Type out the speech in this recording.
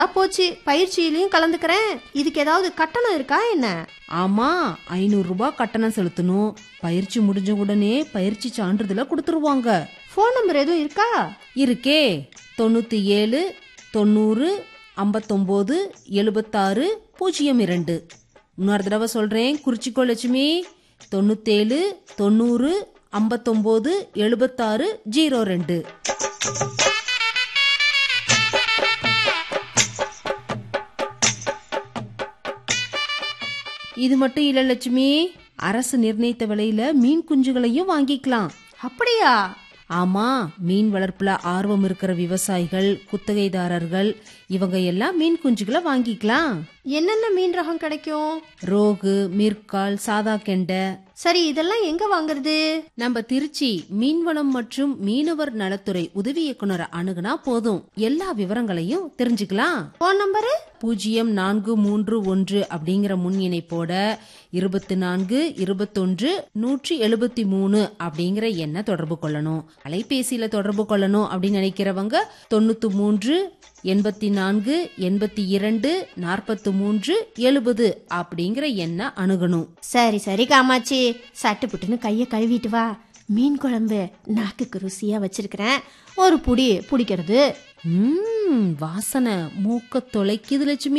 போச்சு பயிற்சியிலையும் கலந்துக்கிறேன் இதுக்கு ஏதாவது கட்டணம் இருக்கா என்ன ஆமா ஐநூறு ரூபாய் கட்டணம் செலுத்தணும் பயிற்சி முடிஞ்ச உடனே பயிற்சி சான்றிதழ கொடுத்துருவாங்க ஃபோன் நம்பர் எதுவும் இருக்கா இருக்கே தொண்ணூத்தி ஏழு தொண்ணூறு ஐம்பத்தொம்போது எழுபத்தாறு பூஜ்ஜியம் இரண்டு இன்னொரு தடவை சொல்றேன் குறிச்சிக்கோ லட்சுமி தொண்ணூத்தேழு தொண்ணூறு ஐம்பத்தொம்போது எழுபத்தாறு ஜீரோ ரெண்டு இது மட்டும் இல்ல லட்சுமி அரசு நிர்ணயித்த விலையில மீன் குஞ்சுகளையும் வாங்கிக்கலாம் அப்படியா ஆமா மீன் வளர்ப்புல ஆர்வம் இருக்கிற விவசாயிகள் குத்தகைதாரர்கள் இவங்க எல்லாம் மீன் குஞ்சுகளை வாங்கிக்கலாம் என்னென்ன மீன் ரகம் கிடைக்கும் ரோகு மீர்கால் சாதா கெண்டை சரி இதெல்லாம் எங்க வாங்குறது நம்ம திருச்சி மீன்வளம் மற்றும் மீனவர் நலத்துறை உதவி இயக்குனரை அணுகுனா போதும் எல்லா விவரங்களையும் தெரிஞ்சுக்கலாம் ஃபோன் நம்பரு பூஜ்ஜியம் நான்கு மூன்று ஒன்று அப்படிங்கிற முன் இணைப்போட இருபத்தி நான்கு இருபத்தொன்று நூற்றி எழுபத்தி மூணு அப்படிங்கிற எண்ணை தொடர்பு கொள்ளணும் அலைபேசியில தொடர்பு கொள்ளணும் அப்படின்னு நினைக்கிறவங்க தொண்ணூத்தி மூன்று எண்பத்தி நான்கு எண்பத்தி இரண்டு நாற்பத்தி மூன்று எழுபது அப்படிங்கிற எண்ணை அணுகணும் சரி சரி காமாச்சி சட்டு புட்டுன்னு கையை கழுவிட்டு வா மீன் குழம்பு நாக்குக்கு ருசியா வச்சிருக்கிறேன் ஒரு புடி பிடிக்கிறது ம் வாசனை மூக்க தொலைக்குது லட்சுமி